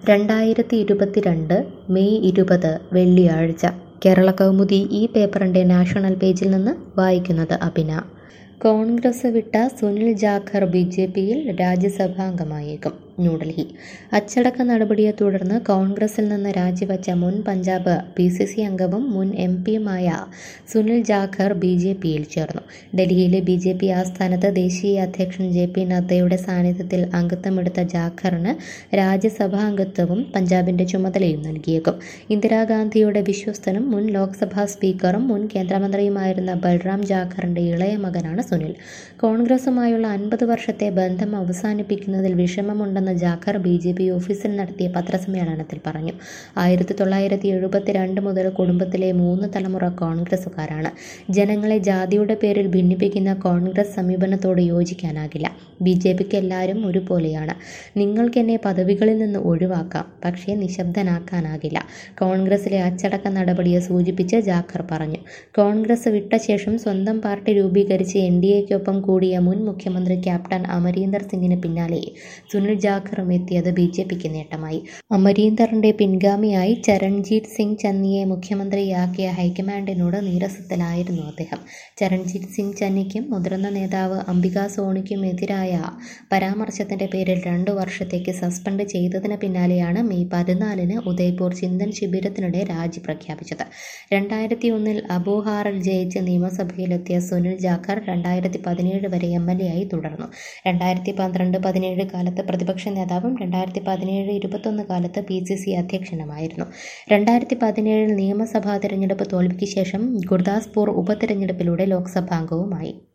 രണ്ടായിരത്തി ഇരുപത്തിരണ്ട് മെയ് ഇരുപത് വെള്ളിയാഴ്ച കേരള കൗമുദി ഈ പേപ്പറിൻ്റെ നാഷണൽ പേജിൽ നിന്ന് വായിക്കുന്നത് അഭിന കോൺഗ്രസ് വിട്ട സുനിൽ ജാഖർ ബി ജെ പിയിൽ രാജ്യസഭാംഗമായേക്കും ന്യൂഡൽഹി അച്ചടക്ക നടപടിയെ തുടർന്ന് കോൺഗ്രസിൽ നിന്ന് രാജിവച്ച മുൻ പഞ്ചാബ് പി സി സി അംഗവും മുൻ എം പിയുമായ സുനിൽ ജാഖർ ബി ജെ പിയിൽ ചേർന്നു ഡൽഹിയിലെ ബി ജെ പി ആസ്ഥാനത്ത് ദേശീയ അധ്യക്ഷൻ ജെ പി നദ്ദയുടെ സാന്നിധ്യത്തിൽ അംഗത്വമെടുത്ത ജാഖറിന് രാജ്യസഭാ അംഗത്വവും പഞ്ചാബിന്റെ ചുമതലയും നൽകിയേക്കും ഇന്ദിരാഗാന്ധിയുടെ വിശ്വസ്തനും മുൻ ലോക്സഭാ സ്പീക്കറും മുൻ കേന്ദ്രമന്ത്രിയുമായിരുന്ന ബൽറാം ജാഖറിന്റെ ഇളയ മകനാണ് സുനിൽ കോൺഗ്രസുമായുള്ള അൻപത് വർഷത്തെ ബന്ധം അവസാനിപ്പിക്കുന്നതിൽ വിഷമമുണ്ടെന്ന് ജാഖർ ബി ജെ പി ഓഫീസിൽ നടത്തിയ പത്രസമ്മേളനത്തിൽ പറഞ്ഞു ആയിരത്തി തൊള്ളായിരത്തി എഴുപത്തിരണ്ട് മുതൽ കുടുംബത്തിലെ മൂന്ന് തലമുറ കോൺഗ്രസുകാരാണ് ജനങ്ങളെ ജാതിയുടെ പേരിൽ ഭിന്നിപ്പിക്കുന്ന കോൺഗ്രസ് സമീപനത്തോട് യോജിക്കാനാകില്ല ബി ജെ പിക്ക് എല്ലാവരും ഒരുപോലെയാണ് നിങ്ങൾക്ക് എന്നെ പദവികളിൽ നിന്ന് ഒഴിവാക്കാം പക്ഷേ നിശബ്ദനാക്കാനാകില്ല കോൺഗ്രസിലെ അച്ചടക്ക നടപടിയെ സൂചിപ്പിച്ച് ജാഖർ പറഞ്ഞു കോൺഗ്രസ് വിട്ട ശേഷം സ്വന്തം പാർട്ടി രൂപീകരിച്ച് എൻ ഡി എക്കൊപ്പം കൂടിയ മുൻ മുഖ്യമന്ത്രി ക്യാപ്റ്റൻ അമരീന്ദർ സിംഗിന് പിന്നാലെ സുനിൽ ജാഖറും എത്തിയത് ബി ജെ പിക്ക് നേട്ടമായി അമരീന്ദറിന്റെ പിൻഗാമിയായി ചരൺജീത് സിംഗ് ചന്നിയെ മുഖ്യമന്ത്രിയാക്കിയ ഹൈക്കമാൻഡിനോട് നീരസത്തിലായിരുന്നു അദ്ദേഹം ചരൺജീത് സിംഗ് ചന്നിക്കും മുതിർന്ന നേതാവ് അംബിക സോണിക്കും എതിരായ പരാമർശത്തിന്റെ പേരിൽ രണ്ടു വർഷത്തേക്ക് സസ്പെൻഡ് ചെയ്തതിന് പിന്നാലെയാണ് മെയ് പതിനാലിന് ഉദയ്പൂർ ചിന്തൻ ശിബിരത്തിനിടെ രാജി പ്രഖ്യാപിച്ചത് രണ്ടായിരത്തി ഒന്നിൽ അബോഹാറിൽ ജയിച്ച് നിയമസഭയിലെത്തിയ സുനിൽ ജാഖർ രണ്ടായിരത്തി പതിനേഴ് വരെ എം എൽ എ ആയി തുടർന്നു രണ്ടായിരത്തി പന്ത്രണ്ട് പതിനേഴ് കാലത്ത് പ്രതിപക്ഷ നേതാവും രണ്ടായിരത്തി പതിനേഴ് ഇരുപത്തൊന്ന് കാലത്ത് പി സി സി അധ്യക്ഷനുമായിരുന്നു രണ്ടായിരത്തി പതിനേഴിൽ നിയമസഭാ തിരഞ്ഞെടുപ്പ് തോൽവിക്ക് ശേഷം ഗുർദാസ്പൂർ ഉപതിരഞ്ഞെടുപ്പിലൂടെ ലോക്സഭാംഗവുമായി